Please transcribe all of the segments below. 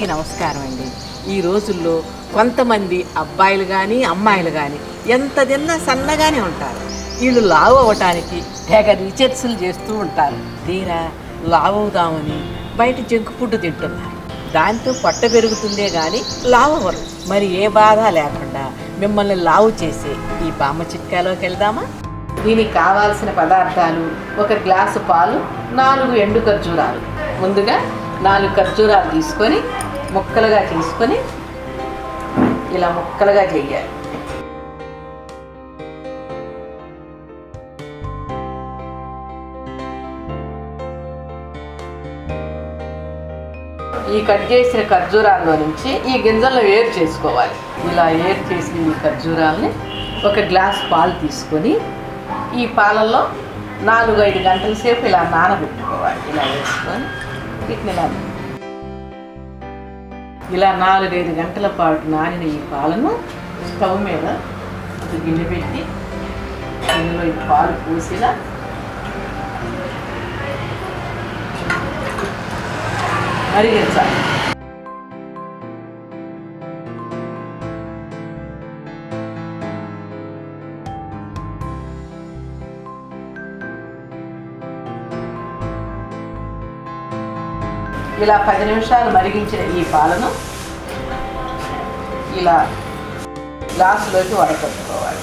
నమస్కారం అండి ఈ రోజుల్లో కొంతమంది అబ్బాయిలు కానీ అమ్మాయిలు కానీ ఎంత తిన్నా సన్నగానే ఉంటారు వీళ్ళు లావు అవ్వటానికి తెగ రీసెర్చ్లు చేస్తూ ఉంటారు తీరా లావు అవుదామని బయట జంక్ ఫుడ్ తింటున్నారు దాంతో పొట్ట పెరుగుతుందే కానీ లావు అవ్వరు మరి ఏ బాధ లేకుండా మిమ్మల్ని లావు చేసే ఈ బామ్మ చిట్కాలోకి వెళ్దామా దీనికి కావాల్సిన పదార్థాలు ఒక గ్లాసు పాలు నాలుగు ఎండు ఖర్జూరాలు ముందుగా నాలుగు ఖర్జూరాలు తీసుకొని ముక్కలుగా తీసుకొని ఇలా ముక్కలుగా చెయ్యాలి ఈ కట్ చేసిన ఖర్జూరాల్లో నుంచి ఈ గింజలను వేరు చేసుకోవాలి ఇలా వేరు చేసిన ఈ ఖర్జూరాలని ఒక గ్లాస్ పాలు తీసుకొని ఈ పాలల్లో నాలుగు ఐదు గంటల సేపు ఇలా నానబెట్టుకోవాలి ఇలా వేసుకొని వీటిని ఇలా ఇలా నాలుగైదు గంటల పాటు నానిన ఈ పాలను స్టవ్ మీద ఒక గిన్నె పెట్టి గిన్నెలో ఈ పాలు పూసిలా మరిగించాలి ఇలా పది నిమిషాలు మరిగించిన ఈ పాలను ఇలా గ్లాసులోకి వడకట్టుకోవాలి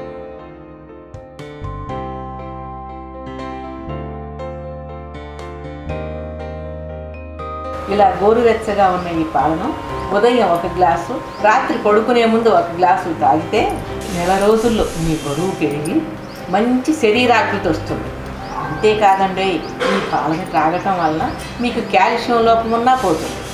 ఇలా గోరువెచ్చగా ఉన్న ఈ పాలను ఉదయం ఒక గ్లాసు రాత్రి పడుకునే ముందు ఒక గ్లాసు తాగితే నెల రోజుల్లో మీ బరువు పెరిగి మంచి శరీరాకృతి వస్తుంది అంతేకాదండి ఈ పాలను త్రాగటం వలన మీకు కాల్షియం లోపం ఉన్నా పోతుంది